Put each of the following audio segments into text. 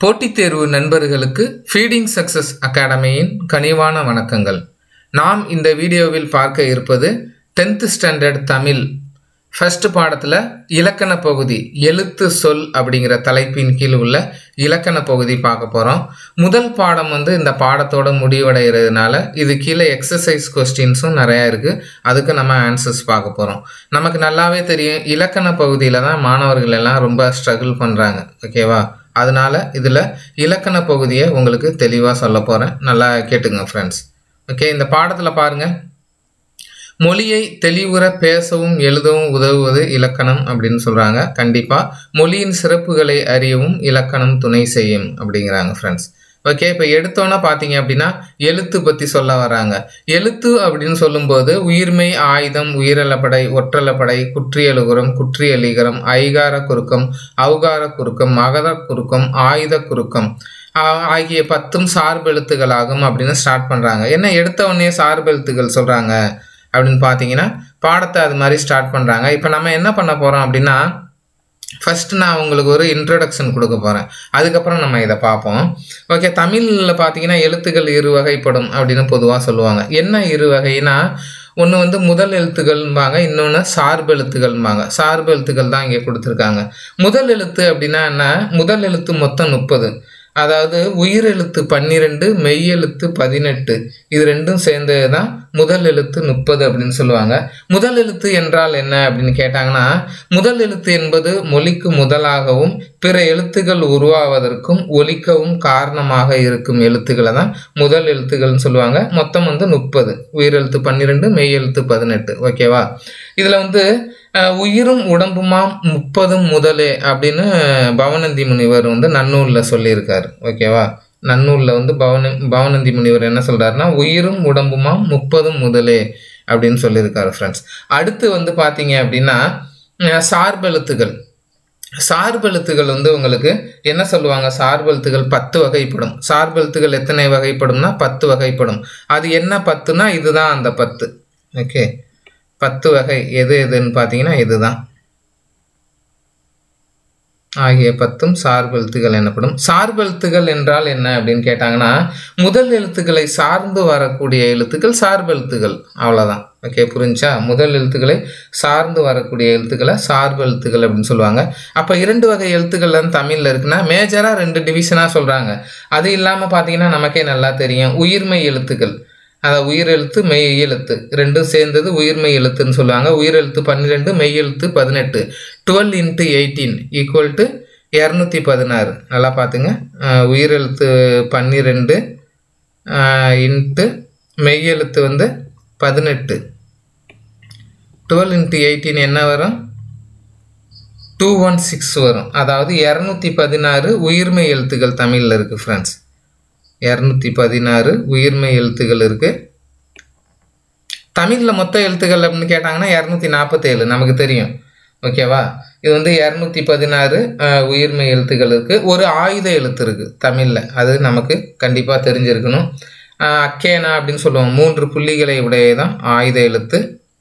போட்டித் தேர்வு நண்பர்களுக்கு ஃபீடிங் சக்சஸ் அகாடமியின் கனிவான வணக்கங்கள் நாம் இந்த வீடியோவில் பார்க்க இருப்பது 10th ஸ்டாண்டர்ட் தமிழ் ஃபர்ஸ்ட் பாடத்தில் இலக்கண பகுதி எழுத்து சொல் அப்படிங்கிற தலைப்பின் கீழ் உள்ள இலக்கண பகுதி பார்க்க போகிறோம் முதல் பாடம் வந்து இந்த பாடத்தோட முடிவடைகிறதுனால இது கீழே எக்ஸசைஸ் கொஸ்டின்ஸும் நிறையா இருக்குது அதுக்கு நம்ம ஆன்சர்ஸ் பார்க்க போகிறோம் நமக்கு நல்லாவே தெரியும் இலக்கண பகுதியில் தான் மாணவர்கள் எல்லாம் ரொம்ப ஸ்ட்ரகிள் பண்ணுறாங்க ஓகேவா அதனால இதில் இலக்கண பகுதியை உங்களுக்கு தெளிவாக சொல்ல போகிறேன் நல்லா கேட்டுங்க ஃப்ரெண்ட்ஸ் ஓகே இந்த பாடத்தில் பாருங்கள் மொழியை தெளிவுற பேசவும் எழுதவும் உதவுவது இலக்கணம் அப்படின்னு சொல்கிறாங்க கண்டிப்பாக மொழியின் சிறப்புகளை அறியவும் இலக்கணம் துணை செய்யும் அப்படிங்கிறாங்க ஃப்ரெண்ட்ஸ் ஓகே இப்போ எடுத்தோன்னே பார்த்தீங்க அப்படின்னா எழுத்து பற்றி சொல்ல வராங்க எழுத்து அப்படின்னு சொல்லும்போது உயிர்மை ஆயுதம் உயிரலப்படை ஒற்றலப்படை குற்றியலுகுரம் குற்றியலிகரம் ஐகார குறுக்கம் அவுகார குறுக்கம் மகர குறுக்கம் ஆயுத குறுக்கம் ஆ- ஆகிய பத்தும் சார்பெழுத்துகளாகும் அப்படின்னு ஸ்டார்ட் பண்ணுறாங்க என்ன எடுத்த உடனே சார்பெழுத்துகள் சொல்கிறாங்க அப்படின்னு பார்த்தீங்கன்னா பாடத்தை அது மாதிரி ஸ்டார்ட் பண்ணுறாங்க இப்போ நம்ம என்ன பண்ண போகிறோம் அப்படின்னா ஃபர்ஸ்ட் நான் உங்களுக்கு ஒரு இன்ட்ரடக்ஷன் கொடுக்க போகிறேன் அதுக்கப்புறம் நம்ம இதை பார்ப்போம் ஓகே தமிழில் பார்த்தீங்கன்னா எழுத்துக்கள் இரு வகைப்படும் அப்படின்னு பொதுவாக சொல்லுவாங்க என்ன இரு வகைனா ஒன்று வந்து முதல் எழுத்துக்கள்பாங்க இன்னொன்று சார்பு எழுத்துக்கள்பாங்க சார்பு எழுத்துக்கள் தான் இங்கே கொடுத்துருக்காங்க முதல் எழுத்து அப்படின்னா என்ன முதல் எழுத்து மொத்தம் முப்பது அதாவது உயிரெழுத்து பன்னிரெண்டு மெய்யெழுத்து பதினெட்டு இது ரெண்டும் சேர்ந்தது தான் முதல் எழுத்து முப்பது அப்படின்னு சொல்லுவாங்க முதல் எழுத்து என்றால் என்ன அப்படின்னு கேட்டாங்கன்னா முதல் எழுத்து என்பது மொழிக்கு முதலாகவும் பிற எழுத்துக்கள் உருவாவதற்கும் ஒலிக்கவும் காரணமாக இருக்கும் எழுத்துக்களை தான் முதல் எழுத்துக்கள்னு சொல்லுவாங்க மொத்தம் வந்து முப்பது உயிரெழுத்து பன்னிரெண்டு மெய்யெழுத்து பதினெட்டு ஓகேவா இதில் வந்து அஹ், உயிரும் உடம்புமாம் முப்பதும் முதலே அப்படின்னு பவனந்தி முனிவர் வந்து நன்னூலில் சொல்லியிருக்காரு ஓகேவா நன்னூலில் வந்து பவன பவனந்தி முனிவர் என்ன சொல்றாருன்னா உயிரும் உடம்புமாம் முப்பதும் முதலே அப்படின்னு சொல்லியிருக்காரு ஃப்ரெண்ட்ஸ் அடுத்து வந்து பார்த்தீங்க அப்படின்னா அஹ், சார்பெழுத்துகள் சார்பெழுத்துகள் வந்து உங்களுக்கு என்ன சொல்லுவாங்க சார்பெழுத்துகள் பத்து வகைப்படும் சார்பெழுத்துகள் எத்தனை வகைப்படும்னா பத்து வகைப்படும் அது என்ன பத்துனா இதுதான் அந்த பத்து ஓகே பத்து வகை எது எதுன்னு பார்த்தீங்கன்னா இதுதான் ஆகிய பத்தும் சார்பெழுத்துகள் எனப்படும் சார்பெழுத்துகள் என்றால் என்ன அப்படின்னு கேட்டாங்கன்னா முதல் எழுத்துக்களை சார்ந்து வரக்கூடிய எழுத்துக்கள் சார்பெழுத்துகள் அவ்வளோதான் ஓகே புரிஞ்சா முதல் எழுத்துக்களை சார்ந்து வரக்கூடிய எழுத்துக்களை சார்பெழுத்துகள் அப்படின்னு சொல்லுவாங்க அப்போ இரண்டு வகை எழுத்துக்கள் வந்து தமிழில் இருக்குன்னா மேஜராக ரெண்டு டிவிஷனாக சொல்கிறாங்க அது இல்லாமல் பார்த்தீங்கன்னா நமக்கே நல்லா தெரியும் உயிர்மை எழுத்துக்கள் அதாவது உயிரெழுத்து மெய் எழுத்து ரெண்டும் சேர்ந்தது உயிர்மை எழுத்துன்னு சொல்லுவாங்க உயிரெழுத்து பன்னிரெண்டு மெய் எழுத்து பதினெட்டு twelve into eighteen equal to இரநூத்தி பதினாறு நல்லா பார்த்துங்க அஹ் உயிரெழுத்து பன்னிரெண்டு இன்ட்டு மெய் எழுத்து வந்து பதினெட்டு டுவெல் இன்ட்டு எயிட்டீன் என்ன வரும் டூ ஒன் சிக்ஸ் வரும் அதாவது இரநூத்தி பதினாறு உயிர்மை எழுத்துக்கள் தமிழில் இருக்குது ஃப்ரெண்ட்ஸ் இரநூத்தி பதினாறு உயிர்மை எழுத்துக்கள் இருக்கு தமிழில் மொத்த எழுத்துக்கள் அப்படின்னு கேட்டாங்கன்னா இரநூத்தி நாற்பத்தேழு நமக்கு தெரியும் ஓகேவா இது வந்து இரநூத்தி பதினாறு உயிர்மை எழுத்துக்கள் இருக்கு ஒரு ஆயுத எழுத்து இருக்கு தமிழில் அது நமக்கு கண்டிப்பாக தெரிஞ்சிருக்கணும் அஹ், அக்கேனா அப்படின்னு சொல்லுவோம் மூன்று புள்ளிகளை உடையதான் ஆயுத எழுத்து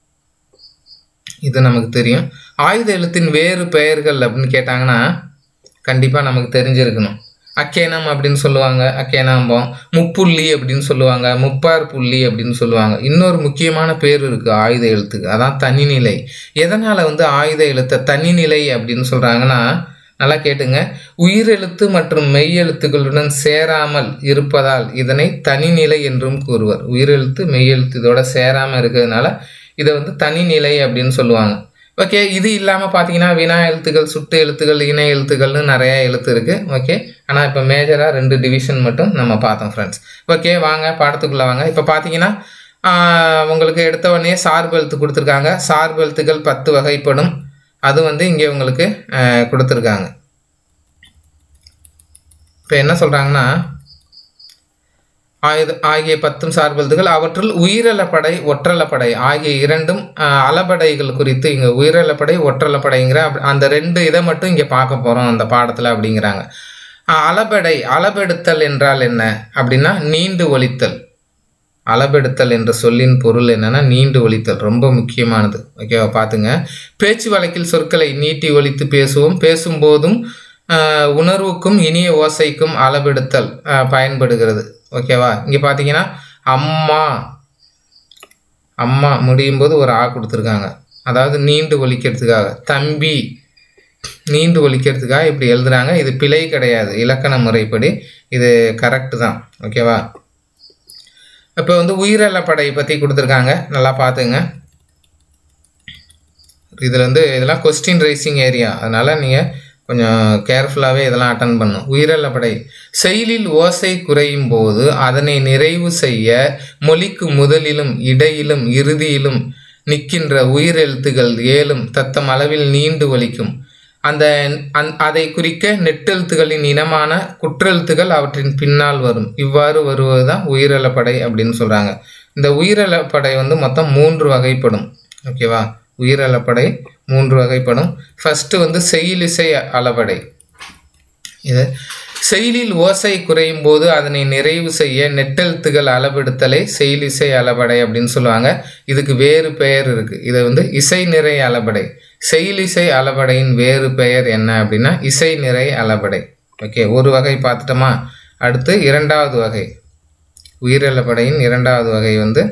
இது நமக்கு தெரியும் ஆயுத எழுத்தின் வேறு பெயர்கள் அப்படின்னு கேட்டாங்கன்னா கண்டிப்பாக நமக்கு தெரிஞ்சிருக்கணும் அக்கேனம் அப்படின்னு சொல்லுவாங்க அக்கேனாம்பம் முப்புள்ளி அப்படின்னு சொல்லுவாங்க முப்பார் புள்ளி அப்படின்னு சொல்லுவாங்க இன்னொரு முக்கியமான பேர் இருக்குது ஆயுத எழுத்துக்கு அதான் தனிநிலை எதனால் வந்து ஆயுத எழுத்தை தனிநிலை அப்படின்னு சொல்கிறாங்கன்னா நல்லா கேட்டுங்க உயிரெழுத்து மற்றும் மெய்யெழுத்துக்களுடன் சேராமல் இருப்பதால் இதனை தனிநிலை என்றும் கூறுவர் உயிரெழுத்து மெய்யெழுத்து இதோட சேராமல் இருக்கிறதுனால இதை வந்து தனிநிலை அப்படின்னு சொல்லுவாங்க ஓகே இது இல்லாமல் பார்த்தீங்கன்னா வினா எழுத்துக்கள் சுட்டு எழுத்துக்கள் இணை எழுத்துக்கள்னு நிறைய எழுத்து இருக்குது ஓகே ஆனால் இப்போ மேஜராக ரெண்டு டிவிஷன் மட்டும் நம்ம பார்த்தோம் ஃப்ரெண்ட்ஸ் ஓகே வாங்க பாடத்துக்குள்ளே வாங்க இப்போ பார்த்தீங்கன்னா ஆஹ், உங்களுக்கு எடுத்த உடனே சார்பு எழுத்து கொடுத்துருக்காங்க சார்பு எழுத்துக்கள் பத்து வகைப்படும் அது வந்து இங்கே உங்களுக்கு ஆஹ், கொடுத்துருக்காங்க இப்போ என்ன சொல்கிறாங்கன்னா ஆயுத ஆகிய பத்தும் சார்பெழுத்துகள் அவற்றுள் உயிரலப்படை ஒற்றலப்படை ஆகிய இரண்டும் ஆஹ், அலபடைகள் குறித்து இங்கே உயிரலப்படை ஒற்றலப்படைங்கிற அப்ப- அந்த ரெண்டு இதை மட்டும் இங்கே பார்க்க போகிறோம் அந்த பாடத்தில் அப்படிங்கிறாங்க ஆஹ், அலபடை அளபெடுத்தல் என்றால் என்ன அப்படின்னா நீண்டு ஒலித்தல் அளபெடுத்தல் என்ற சொல்லின் பொருள் என்னன்னா நீண்டு ஒலித்தல் ரொம்ப முக்கியமானது ஓகேவா பார்த்துங்க பேச்சு வழக்கில் சொற்களை நீட்டி ஒலித்து பேசுவோம் பேசும்போதும் ஆஹ், உணர்வுக்கும் இனிய ஓசைக்கும் அளவெடுத்தல் ஆஹ், பயன்படுகிறது ஓகேவா இங்கே பார்த்தீங்கன்னா அம்மா அம்மா முடியும் போது ஒரு ஆ கொடுத்துருக்காங்க அதாவது நீண்டு ஒலிக்கிறதுக்காக தம்பி நீண்டு ஒலிக்கிறதுக்காக இப்படி எழுதுறாங்க இது பிழை கிடையாது இலக்கண முறைப்படி இது கரெக்டு தான் ஓகேவா இப்போ வந்து உயிரிழப்படை பற்றி கொடுத்துருக்காங்க நல்லா பார்த்துங்க இதில் வந்து இதெல்லாம் கொஸ்டின் ரைசிங் ஏரியா அதனால் நீங்கள் கொஞ்சம் கேர்ஃபுல்லாகவே இதெல்லாம் அட்டன் பண்ணும் உயிரிழப்படை செயலில் ஓசை குறையும் போது அதனை நிறைவு செய்ய மொழிக்கு முதலிலும் இடையிலும் இறுதியிலும் நிற்கின்ற உயிரெழுத்துகள் ஏழும் தத்தம் அளவில் நீண்டு ஒலிக்கும் அந்த அந் அதை குறிக்க நெட்டெழுத்துகளின் இனமான குற்றெழுத்துகள் அவற்றின் பின்னால் வரும் இவ்வாறு வருவது தான் உயிரிழப்படை அப்படின்னு சொல்கிறாங்க இந்த உயிரிழப்படை வந்து மொத்தம் மூன்று வகைப்படும் ஓகேவா உயிரிழப்படை மூன்று வகைப்படும் ஃபஸ்ட்டு வந்து செயலிசை அளபடை இது செயலில் ஓசை குறையும் போது அதனை நிறைவு செய்ய நெட்டெழுத்துகள் அளவெடுத்தலை செயலிசை அளபடை அப்படின்னு சொல்லுவாங்க இதுக்கு வேறு பெயர் இருக்கு இது வந்து இசை நிறை அளபடை செயலிசை அளபடையின் வேறு பெயர் என்ன அப்படின்னா இசை நிறை அளபடை ஓகே ஒரு வகை பார்த்துட்டோமா அடுத்து இரண்டாவது வகை உயிரிழப்படையின் இரண்டாவது வகை வந்து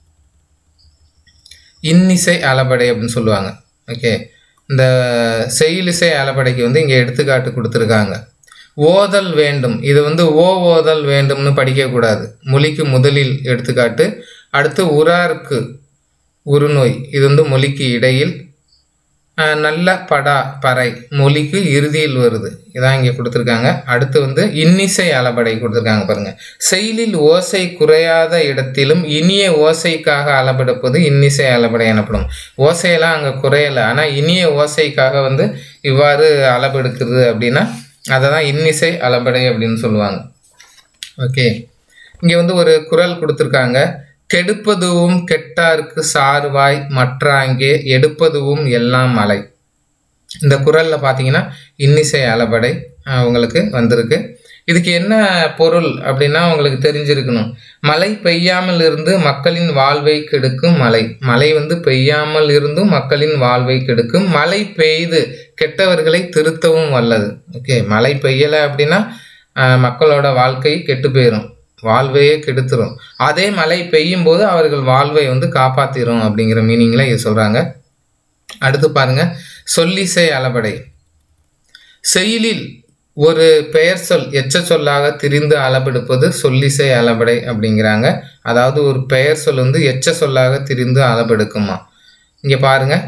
இன்னிசை அளபடை அப்படின்னு சொல்லுவாங்க ஓகே இந்த செயலிசை அளபடைக்கு வந்து இங்கே எடுத்துக்காட்டு கொடுத்துருக்காங்க ஓதல் வேண்டும் இது வந்து ஓ ஓதல் வேண்டும்னு படிக்கக்கூடாது மொழிக்கு முதலில் எடுத்துக்காட்டு அடுத்து உராருக்கு உருநோய் இது வந்து மொழிக்கு இடையில் அஹ், நல்ல படா பறை மொழிக்கு இறுதியில் வருது இதான் இங்கே கொடுத்துருக்காங்க அடுத்து வந்து இன்னிசை அளபடை கொடுத்துருக்காங்க பாருங்க செயலில் ஓசை குறையாத இடத்திலும் இனிய ஓசைக்காக அளபெடுப்பது இன்னிசை அளபடை எனப்படும் ஓசையெல்லாம் அங்கே குறையலை ஆனால் இனிய ஓசைக்காக வந்து இவ்வாறு அளபெடுக்குது அப்படின்னா அதை தான் இன்னிசை அளபடை அப்படின்னு சொல்லுவாங்க ஓகே இங்கே வந்து ஒரு குறள் கொடுத்துருக்காங்க கெடுப்பதுவும் கெட்டார்க்கு சார்வாய் மற்றாங்கே எடுப்பதுவும் எல்லாம் மலை இந்த குறளில் பார்த்தீங்கன்னா இன்னிசை அளபடை அஹ், உங்களுக்கு வந்திருக்கு இதுக்கு என்ன பொருள் அப்படின்னா உங்களுக்கு தெரிஞ்சிருக்கணும் மழை பெய்யாமல் இருந்து மக்களின் வாழ்வை கெடுக்கும் மழை மழை வந்து பெய்யாமல் இருந்தும் மக்களின் வாழ்வை கெடுக்கும் மழை பெய்து கெட்டவர்களை திருத்தவும் வல்லது ஓகே மழை பெய்யலை அப்படின்னா அஹ், மக்களோட வாழ்க்கை கெட்டு போயிடும் வாழ்வையே கெடுத்துரும் அதே மழை பெய்யும் போது அவர்கள் வாழ்வை வந்து காப்பாத்திரும் அப்படிங்கிற மீனிங்ல இது சொல்றாங்க அடுத்து பாருங்க சொல்லிசை அளபடை செயலில் ஒரு பெயர் சொல் எச்ச சொல்லாக திரிந்து அளபெடுப்பது சொல்லிசை அளபடை அப்படிங்கிறாங்க அதாவது ஒரு பெயர் சொல் வந்து எச்ச சொல்லாக திரிந்து அளபெடுக்குமா இங்க பாருங்க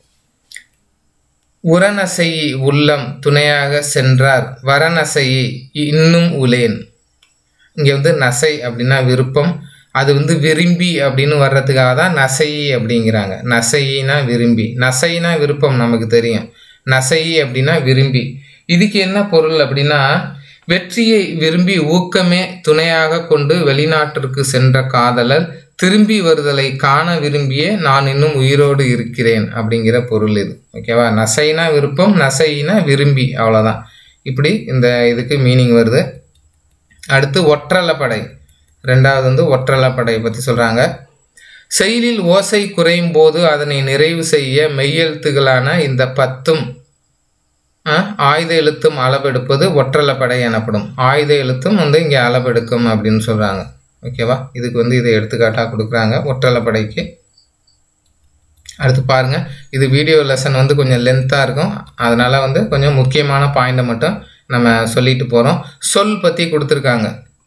உரநசையி உள்ளம் துணையாக சென்றார் வரநசையி இன்னும் உலேன் இங்கே வந்து நசை அப்படின்னா விருப்பம் அது வந்து விரும்பி அப்படின்னு வர்றதுக்காக தான் நசை அப்படிங்கிறாங்க நசைனா விரும்பி நசைனா விருப்பம் நமக்கு தெரியும் நசை அப்படின்னா விரும்பி இதுக்கு என்ன பொருள் அப்படின்னா வெற்றியை விரும்பி ஊக்கமே துணையாக கொண்டு வெளிநாட்டிற்கு சென்ற காதலர் திரும்பி வருதலை காண விரும்பியே நான் இன்னும் உயிரோடு இருக்கிறேன் அப்படிங்கிற பொருள் இது ஓகேவா நசைனா விருப்பம் நசைனா விரும்பி அவ்வளோதான் இப்படி இந்த இதுக்கு மீனிங் வருது அடுத்து ஒற்றலப்படை ரெண்டாவது வந்து ஒற்றலப்படை பற்றி சொல்கிறாங்க செயலில் ஓசை குறையும் போது அதனை நிறைவு செய்ய மெய்யெழுத்துகளான இந்த பத்தும் அஹ், ஆயுத எழுத்தும் அளவெடுப்பது ஒற்றலப்படை எனப்படும் ஆயுத எழுத்தும் வந்து இங்கே அளவெடுக்கும் அப்படின்னு சொல்கிறாங்க ஓகேவா இதுக்கு வந்து இதை எடுத்துக்காட்டாக கொடுக்குறாங்க ஒற்றலப்படைக்கு அடுத்து பாருங்க இது வீடியோ லெசன் வந்து கொஞ்சம் லென்த்தாக இருக்கும் அதனால வந்து கொஞ்சம் முக்கியமான பாயிண்டை மட்டும் நம்ம சொல்லிட்டு போகிறோம் சொல் பற்றி கொடுத்துருக்காங்க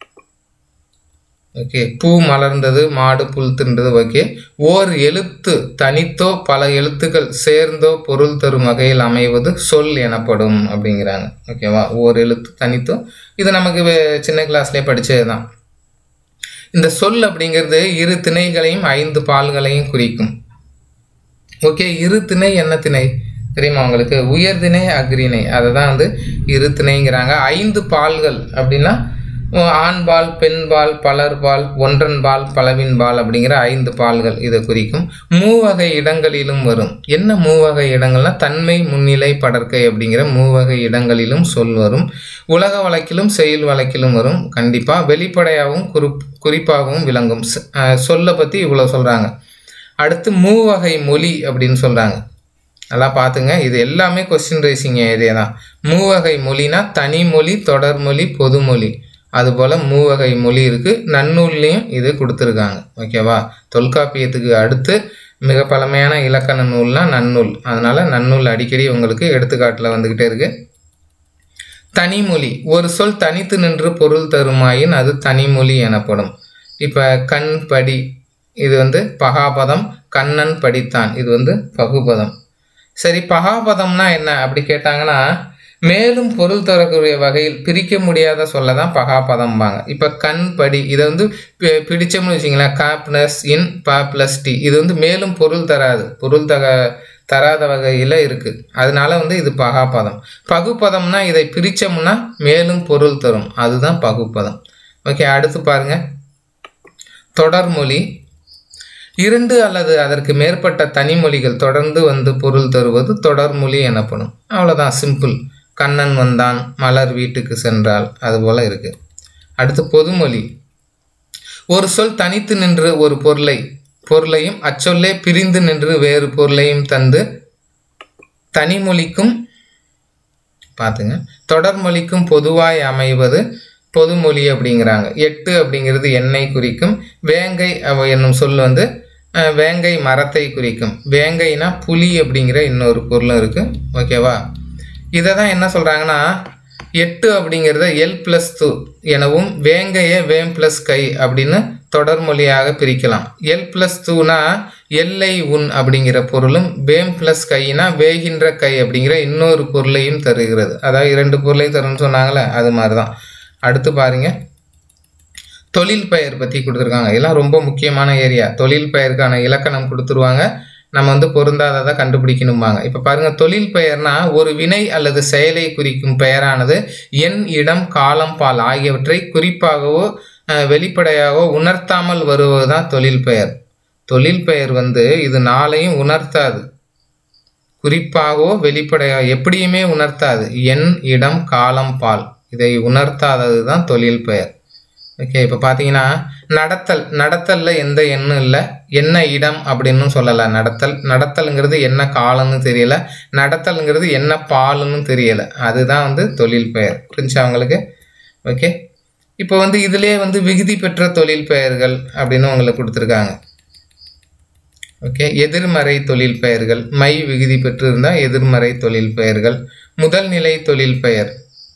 ஓகே பூ மலர்ந்தது மாடு புல் தின்றது ஓகே ஓர் எழுத்து தனித்தோ பல எழுத்துக்கள் சேர்ந்தோ பொருள் தரும் வகையில் அமைவது சொல் எனப்படும் அப்படிங்கிறாங்க ஓகேவா ஓர் எழுத்து தனித்தோ இது நமக்கு வே- சின்ன கிளாஸ்லேயே படித்தது தான் இந்த சொல் அப்படிங்கிறது இரு திணைகளையும் ஐந்து பால்களையும் குறிக்கும் ஓகே இரு திணை என்ன திணை தெரியுமா உங்களுக்கு உயர்திணை அக்ரிணை அதை தான் வந்து இரு திணைங்கிறாங்க ஐந்து பால்கள் அப்படின்னா உம், ஆண்பால் பெண்பால் பலர்பால் ஒன்றன்பால் பலவின்பால் அப்படிங்கிற ஐந்து பால்கள் இதை குறிக்கும் மூவகை இடங்களிலும் வரும் என்ன மூவகை இடங்கள்னா தன்மை முன்னிலை படர்க்கை அப்படிங்கிற மூவகை இடங்களிலும் சொல் வரும் உலக வழக்கிலும் செயல் வழக்கிலும் வரும் கண்டிப்பாக வெளிப்படையாகவும் குறி குறிப்பாகவும் விளங்கும் ச- அஹ் சொல்லை பற்றி இவ்வளோ சொல்கிறாங்க அடுத்து மூவகை மொழி அப்படின்னு சொல்கிறாங்க நல்லா பார்த்துங்க இது எல்லாமே கொஸ்டின் ரைசிங் ஏரியா தான் மூவகை மொழினா தனி மொழி தொடர்மொழி பொதுமொழி அதுபோல் மூவகை மொழி இருக்குது நன்னூல்லையும் இது கொடுத்துருக்காங்க ஓகேவா தொல்காப்பியத்துக்கு அடுத்து மிக பழமையான இலக்கண நூல்னா நன்னூல் அதனால் நன்னூல் அடிக்கடி உங்களுக்கு எடுத்துக்காட்டில் வந்துக்கிட்டே இருக்குது தனிமொழி ஒரு சொல் தனித்து நின்று பொருள் தருமாயின் அது தனிமொழி எனப்படும் இப்போ கண் படி இது வந்து பகாபதம் கண்ணன் படித்தான் இது வந்து பகுபதம் சரி பகாபதம்னா என்ன அப்படி கேட்டாங்கன்னா மேலும் பொருள் தரக்கூடிய வகையில் பிரிக்க முடியாத சொல்ல தான் பகாபதம்பாங்க இப்போ கண் படி இதை வந்து பி- பிடிச்சோம்னு வச்சிங்களேன் கா ப்ளஸ் இன் ப ப்ளஸ் டி இது வந்து மேலும் பொருள் தராது பொருள் தக தராத வகையில் இருக்குது அதனால வந்து இது பகாபதம் பகுப்பதம்னா இதை பிரித்தோம்னா மேலும் பொருள் தரும் அதுதான் பகுப்பதம் ஓகே அடுத்து பாருங்க தொடர்மொழி இரண்டு அல்லது அதற்கு மேற்பட்ட தனிமொழிகள் தொடர்ந்து வந்து பொருள் தருவது தொடர்மொழி எனப்படும் அவ்வளோதான் சிம்பிள் கண்ணன் வந்தான் மலர் வீட்டுக்கு சென்றால் அதுபோல் இருக்கு அடுத்து பொதுமொழி ஒரு சொல் தனித்து நின்று ஒரு பொருளை பொருளையும் அச்சொல்லே பிரிந்து நின்று வேறு பொருளையும் தந்து தனிமொழிக்கும் பார்த்துங்க தொடர்மொழிக்கும் பொதுவாய் அமைவது பொதுமொழி அப்படிங்கிறாங்க எட்டு அப்படிங்கிறது எண்ணெய் குறிக்கும் வேங்கை அவ என்னும் சொல் வந்து அஹ், வேங்கை மரத்தை குறிக்கும் வேங்கைனா புலி அப்படிங்கிற இன்னொரு பொருளும் இருக்குது ஓகேவா இதை தான் என்ன சொல்கிறாங்கன்னா எட்டு அப்படிங்கிறத எல் ப்ளஸ் து எனவும் வேங்கைய வேம் ப்ளஸ் கை அப்படின்னு தொடர்மொழியாக பிரிக்கலாம் எல் ப்ளஸ் தூனா எல்லை உன் அப்படிங்கிற பொருளும் வேம் ப்ளஸ் கைனா வேகின்ற கை அப்படிங்கிற இன்னொரு பொருளையும் தருகிறது அதாவது இரண்டு பொருளையும் தரும்னு சொன்னாங்களே அது மாதிரி தான் அடுத்து பாருங்க தொழில் பெயர் பற்றி கொடுத்துருக்காங்க இதெல்லாம் ரொம்ப முக்கியமான ஏரியா தொழில் பெயருக்கான இலக்கணம் கொடுத்துருவாங்க நம்ம வந்து பொருந்தாததை கண்டுபிடிக்கணும்பாங்க இப்போ பாருங்க தொழில் பெயர்னா ஒரு வினை அல்லது செயலை குறிக்கும் பெயரானது எண் இடம் காலம் பால் ஆகியவற்றை குறிப்பாகவோ அஹ், வெளிப்படையாகவோ உணர்த்தாமல் வருவது தான் தொழில் பெயர் தொழில் பெயர் வந்து இது நாளையும் உணர்த்தாது குறிப்பாகவோ வெளிப்படையாக எப்படியுமே உணர்த்தாது எண் இடம் காலம் பால் இதை உணர்த்தாதது தான் தொழில் பெயர் ஓகே இப்போ பார்த்தீங்கன்னா நடத்தல் நடத்தல்ல எந்த எண்ணும் இல்லை என்ன இடம் அப்படின்னு சொல்லலை நடத்தல் நடத்தல்ங்கிறது என்ன காலம்னு தெரியல நடத்தல்ங்கிறது என்ன பாலுன்னு தெரியல அதுதான் வந்து தொழில் பெயர் புரிஞ்சா அவங்களுக்கு ஓகே இப்போ வந்து இதுலேயே வந்து விகுதி பெற்ற தொழில் பெயர்கள் அப்படின்னு உங்களுக்கு கொடுத்துருக்காங்க ஓகே எதிர்மறை தொழில் பெயர்கள் மை விகுதி பெற்றிருந்தால் எதிர்மறை தொழில் பெயர்கள் முதல் நிலை தொழில் பெயர்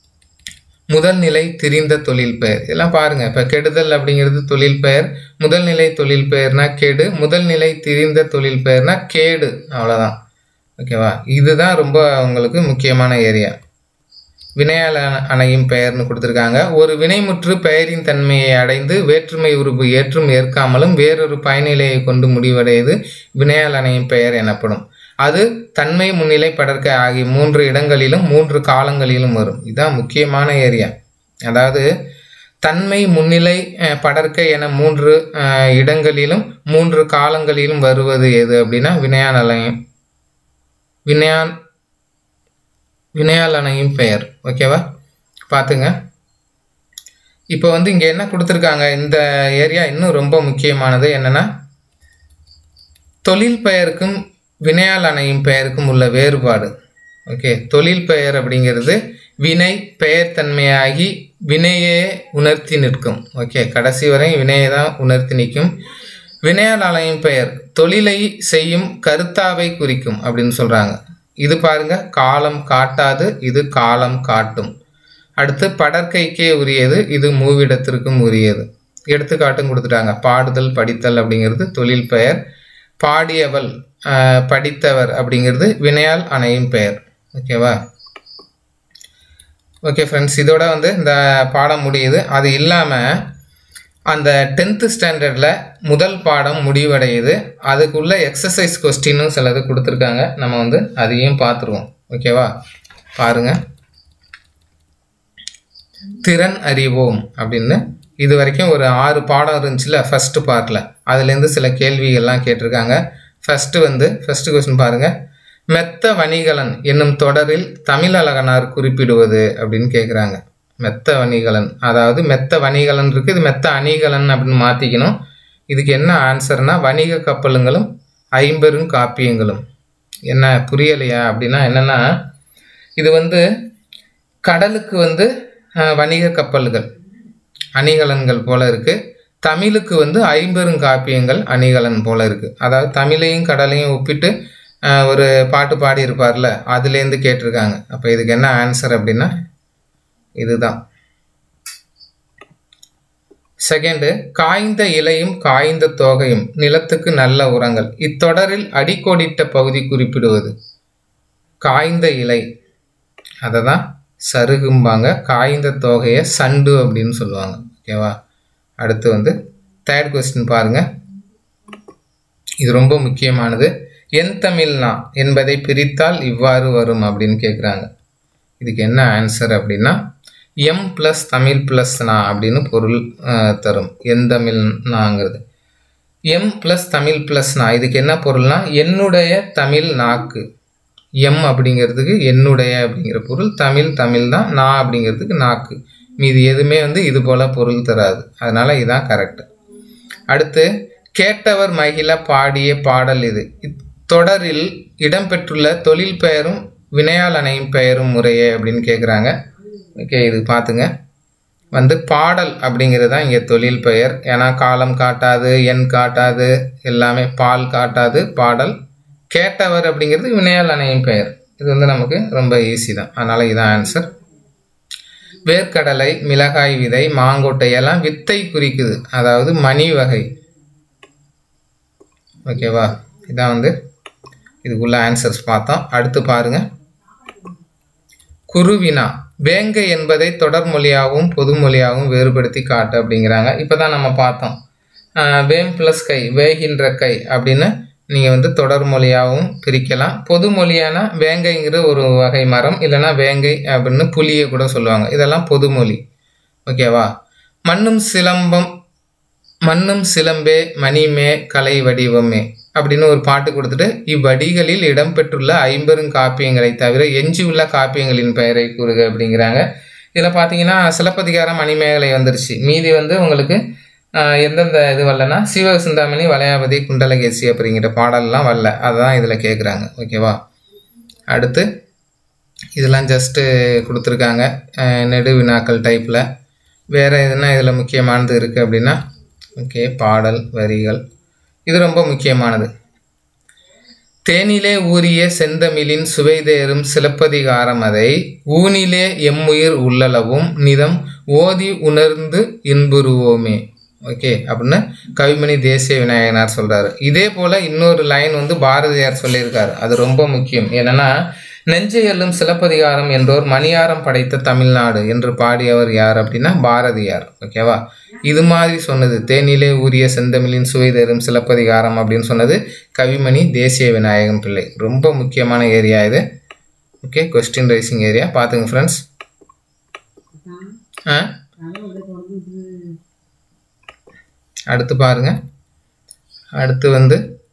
முதல் நிலை திரிந்த தொழில் பெயர் இதெல்லாம் பாருங்க இப்போ கெடுதல் அப்படிங்கிறது தொழில் பெயர் முதல் நிலை தொழில் பெயர்னா கெடு முதல் நிலை திரிந்த தொழில் பெயர்னா கேடு அவ்வளோதான் ஓகேவா இதுதான் ரொம்ப உங்களுக்கு முக்கியமான ஏரியா வினையால் அண- அணையும் பெயர்னு கொடுத்துருக்காங்க ஒரு வினைமுற்று பெயரின் தன்மையை அடைந்து வேற்றுமை உருபு ஏற்றும் ஏற்காமலும் வேறொரு பயனிலையை கொண்டு முடிவடையது வினையால் அணையும் பெயர் எனப்படும் அது தன்மை முன்னிலை படர்க்க ஆகிய மூன்று இடங்களிலும் மூன்று காலங்களிலும் வரும் இதுதான் முக்கியமான ஏரியா அதாவது தன்மை முன்னிலை அஹ், படர்க்க என மூன்று அஹ், இடங்களிலும் மூன்று காலங்களிலும் வருவது எது அப்படின்னா வினையால் அணையும் வினையான் வினையால் அணையும் பெயர் ஓகேவா பார்த்துங்க இப்போ வந்து இங்கே என்ன கொடுத்துருக்காங்க இந்த ஏரியா இன்னும் ரொம்ப முக்கியமானது என்னன்னா தொழில் பெயருக்கும் வினையால் அணையும் பெயருக்கும் உள்ள வேறுபாடு ஓகே தொழில் பெயர் அப்படிங்கிறது வினை பெயர் தன்மையாகி வினையே உணர்த்தி நிற்கும் ஓகே கடைசி வரை வினையை தான் உணர்த்தி நிற்கும் வினையால் அணையும் பெயர் தொழிலை செய்யும் கருத்தாவை குறிக்கும் அப்படின்னு சொல்றாங்க இது பாருங்க காலம் காட்டாது இது காலம் காட்டும் அடுத்து படற்கைக்கே உரியது இது மூவிடத்திற்கும் உரியது எடுத்துக்காட்டும் கொடுத்துட்டாங்க பாடுதல் படித்தல் அப்படிங்கிறது தொழில் பெயர் பாடியவள் ஆஹ், படித்தவர் அப்படிங்கிறது வினையால் அணையும் பெயர் ஓகேவா ஓகே ஃப்ரெண்ட்ஸ் இதோட வந்து இந்த பாடம் முடியுது அது இல்லாமல் அந்த டென்த்து ஸ்டாண்டர்டில் முதல் பாடம் முடிவடையுது அதுக்குள்ள எக்ஸசைஸ் கொஸ்டினும் சிலது கொடுத்துருக்காங்க நம்ம வந்து அதையும் பார்த்துருவோம் ஓகேவா பாருங்க திறன் அறிவோம் அப்படின்னு இது வரைக்கும் ஒரு ஆறு பாடம் இருந்துச்சுல ஃபஸ்ட்டு பார்ட்டில் அதுலேருந்து சில கேள்விகள்லாம் கேட்டிருக்காங்க ஃபஸ்ட்டு வந்து ஃபஸ்ட்டு கொஸ்டின் பாருங்கள் மெத்த வணிகலன் என்னும் தொடரில் தமிழழகனார் குறிப்பிடுவது அப்படின்னு கேட்குறாங்க மெத்த வணிகலன் அதாவது மெத்த வணிகலன் இருக்குது இது மெத்த அணிகலன் அப்படின்னு மாற்றிக்கணும் இதுக்கு என்ன ஆன்சர்னா வணிக கப்பலுங்களும் ஐம்பெரும் காப்பியங்களும் என்ன புரியலையா அப்படின்னா என்னென்னா இது வந்து கடலுக்கு வந்து அஹ், வணிக கப்பல்கள் அணிகலன்கள் போல இருக்கு தமிழுக்கு வந்து ஐம்பெருங்காப்பியங்கள் அணிகலன் போல இருக்கு அதாவது தமிழையும் கடலையும் ஒப்பிட்டு அஹ், ஒரு பாட்டு பாடி இருப்பார்ல அதுலேருந்து கேட்டிருக்காங்க அப்போ இதுக்கு என்ன ஆன்சர் அப்படின்னா இதுதான் செகண்டு காய்ந்த இலையும் காய்ந்த தோகையும் நிலத்துக்கு நல்ல உரங்கள் இத்தொடரில் அடிக்கோடிட்ட பகுதி குறிப்பிடுவது காய்ந்த இலை அதை தான் சருகும்பாங்க காய்ந்த தோகையை சண்டு அப்படின்னு சொல்லுவாங்க ஓகேவா அடுத்து வந்து தேர்ட் கொஸ்டின் பாருங்க இது ரொம்ப முக்கியமானது என் தமிழ்னா என்பதை பிரித்தால் இவ்வாறு வரும் அப்படின்னு கேட்குறாங்க இதுக்கு என்ன ஆன்சர் அப்படின்னா எம் ப்ளஸ் தமிழ் ப்ளஸ் நா அப்படின்னு பொருள் அஹ், தரும் என் தமிழ்னாங்கிறது எம் ப்ளஸ் தமிழ் ப்ளஸ் நா இதுக்கு என்ன பொருள்னா என்னுடைய தமிழ் நாக்கு எம் அப்படிங்கிறதுக்கு என்னுடைய அப்படிங்கிற பொருள் தமிழ் தமிழ் தான் நான் அப்படிங்கிறதுக்கு நாக்கு மீதி எதுவுமே வந்து இது போல பொருள் தராது அதனால இதான் கரெக்ட் அடுத்து கேட்டவர் மகிழ பாடிய பாடல் இது இத்தொடரில் இடம்பெற்றுள்ள தொழில் பெயரும் வினையால் அணையும் பெயரும் முறையே அப்படின்னு கேட்குறாங்க ஓகே இது பார்த்துங்க வந்து பாடல் அப்படிங்கிறது தான் இங்கே தொழில் பெயர் ஏன்னா காலம் காட்டாது எண் காட்டாது எல்லாமே பால் காட்டாது பாடல் கேட்டவர் அப்படிங்கிறது வினையால் அணையும் பெயர் இது வந்து நமக்கு ரொம்ப ஈஸி தான் அதனால் இதான் ஆன்சர் வேர்க்கடலை மிளகாய் விதை மாங்கொட்டை எல்லாம் வித்தை குறிக்குது அதாவது மணி வகை ஓகேவா இதான் வந்து இதுக்குள்ள ஆன்சர்ஸ் பார்த்தோம் அடுத்து பாருங்க குருவினா வேங்கை என்பதை தொடர்மொழியாகவும் பொதுமொழியாகவும் வேறுபடுத்தி காட்டு அப்படிங்கிறாங்க இப்போ தான் நம்ம பார்த்தோம் ஆஹ் வேம் ப்ளஸ் கை வேகின்ற கை அப்படின்னு நீங்கள் வந்து தொடர்மொழியாகவும் பிரிக்கலாம் பொதுமொழியானா வேங்கைங்கிற ஒரு வகை மரம் இல்லைன்னா வேங்கை அப்படின்னு புலியை கூட சொல்லுவாங்க இதெல்லாம் பொதுமொழி ஓகேவா மண்ணும் சிலம்பம் மண்ணும் சிலம்பே மணிமே கலை வடிவமே அப்படின்னு ஒரு பாட்டு கொடுத்துட்டு இவ்வடிகளில் இடம்பெற்றுள்ள ஐம்பெரும் காப்பியங்களை தவிர எஞ்சியுள்ள காப்பியங்களின் பெயரை கூறுக அப்படிங்கிறாங்க இதில் பார்த்தீங்கன்னா சிலப்பதிகாரம் மணிமேகலை வந்துருச்சு மீதி வந்து உங்களுக்கு ஆஹ், எந்தெந்த இது வரலன்னா சிவசிந்தாமணி வளையாபதி குண்டலகேசி அப்படிங்கிற பாடல்லாம் வரல அதுதான் இதில் கேட்குறாங்க ஓகேவா அடுத்து இதெல்லாம் ஜஸ்ட்டு கொடுத்துருக்காங்க அஹ், நெடு வினாக்கள் டைப்பில் வேறு எதுனா இதில் முக்கியமானது இருக்குது அப்படின்னா ஓகே பாடல் வரிகள் இது ரொம்ப முக்கியமானது தேனிலே ஊறிய செந்தமிழின் சுவைதேறும் சிலப்பதிகாரம் அதை ஊனிலே எம்முயிர் உள்ளளவும் நிதம் ஓதி உணர்ந்து இன்புறுவோமே ஓகே அப்படின்னு கவிமணி தேசிய விநாயகனார் சொல்றாரு இதே போல இன்னொரு லைன் வந்து பாரதியார் சொல்லியிருக்காரு அது ரொம்ப முக்கியம் என்னன்னா நெஞ்சை எல்லும் சிலப்பதிகாரம் என்றோர் மணியாரம் படைத்த தமிழ்நாடு என்று பாடியவர் யார் அப்படின்னா பாரதியார் ஓகேவா இது மாதிரி சொன்னது தேனிலே ஊறிய செந்தமிழின் சுவை தரும் சிலப்பதிகாரம் அப்படின்னு சொன்னது கவிமணி தேசிய விநாயகம் பிள்ளை ரொம்ப முக்கியமான ஏரியா இது ஓகே கொஸ்டின் ரைசிங் ஏரியா பார்த்துங்க ஃப்ரெண்ட்ஸ் ஆ அடுத்து பாருங்க அடுத்து வந்து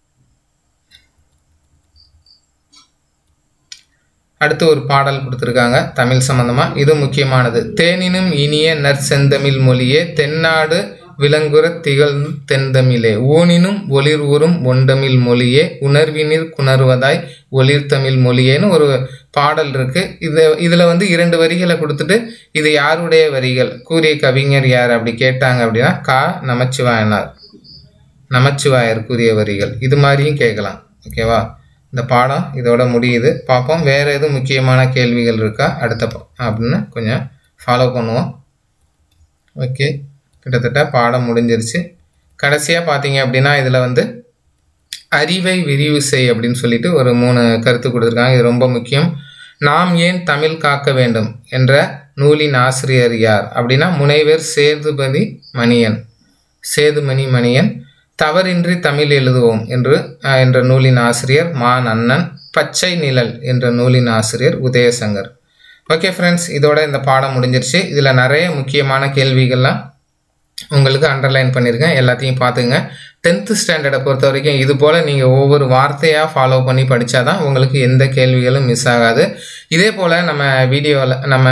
அடுத்து ஒரு பாடல் கொடுத்துருக்காங்க தமிழ் சம்பந்தமா இது முக்கியமானது தேனினும் இனிய நற்செந்தமிழ் மொழியே தென்னாடு விலங்குற திகழ் தென்தமிழே ஊனினும் ஒளிர் ஊறும் ஒண்டமிழ் மொழியே உணர்வினில் குணர்வதாய் ஒளிர்தமிழ் மொழியேன்னு ஒரு பாடல் இருக்கு இது இதுல வந்து இரண்டு வரிகளை கொடுத்துட்டு இது யாருடைய வரிகள் கூறிய கவிஞர் யார் அப்படி கேட்டாங்க அப்படின்னா கா நமச்சிவாயனார் நமச்சிவாயர் கூறிய வரிகள் இது மாதிரியும் கேட்கலாம் ஓகேவா இந்த பாடம் இதோட முடியுது பார்ப்போம் வேறு எதுவும் முக்கியமான கேள்விகள் இருக்கா அடுத்த பா- அப்படின்னு கொஞ்சம் ஃபாலோ பண்ணுவோம் ஓகே கிட்டத்தட்ட பாடம் முடிஞ்சிருச்சு கடைசியாக பார்த்தீங்க அப்படின்னா இதில் வந்து அறிவை விரிவு செய் அப்படின்னு சொல்லிட்டு ஒரு மூணு கருத்து கொடுத்துருக்காங்க இது ரொம்ப முக்கியம் நாம் ஏன் தமிழ் காக்க வேண்டும் என்ற நூலின் ஆசிரியர் யார் அப்படின்னா முனைவர் சேதுபதி மணியன் சேதுமணி மணியன் தவறின்றி தமிழ் எழுதுவோம் என்று அஹ், என்ற நூலின் ஆசிரியர் மான் அண்ணன் பச்சை நிழல் என்ற நூலின் ஆசிரியர் உதயசங்கர் ஓகே ஃப்ரெண்ட்ஸ் இதோட இந்த பாடம் முடிஞ்சிருச்சு இதில் நிறைய முக்கியமான கேள்விகள்லாம் உங்களுக்கு அண்டர்லைன் பண்ணியிருக்கேன் எல்லாத்தையும் பார்த்துங்க டென்த்து ஸ்டாண்டர்டை பொறுத்த வரைக்கும் இது போல் நீங்கள் ஒவ்வொரு வார்த்தையாக ஃபாலோ பண்ணி படித்தாதான் உங்களுக்கு எந்த கேள்விகளும் மிஸ் ஆகாது இதே போல் நம்ம வீடியோவில் நம்ம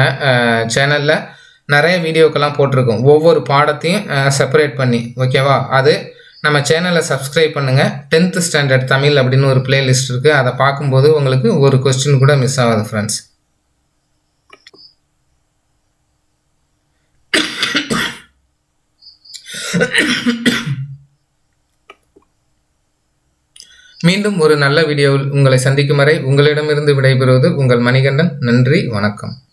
சேனலில் நிறைய வீடியோக்கெல்லாம் போட்டிருக்கோம் ஒவ்வொரு பாடத்தையும் செப்பரேட் பண்ணி ஓகேவா அது நம்ம சேனலை சப்ஸ்கிரைப் பண்ணுங்கள் டென்த்து ஸ்டாண்டர்ட் தமிழ் அப்படின்னு ஒரு பிளேலிஸ்ட் இருக்குது அதை பார்க்கும்போது உங்களுக்கு ஒரு கொஸ்டின் கூட மிஸ் ஆகாது ஃப்ரெண்ட்ஸ் மீண்டும் ஒரு நல்ல வீடியோவில் உங்களை சந்திக்கும் வரை உங்களிடமிருந்து விடைபெறுவது உங்கள் மணிகண்டன் நன்றி வணக்கம்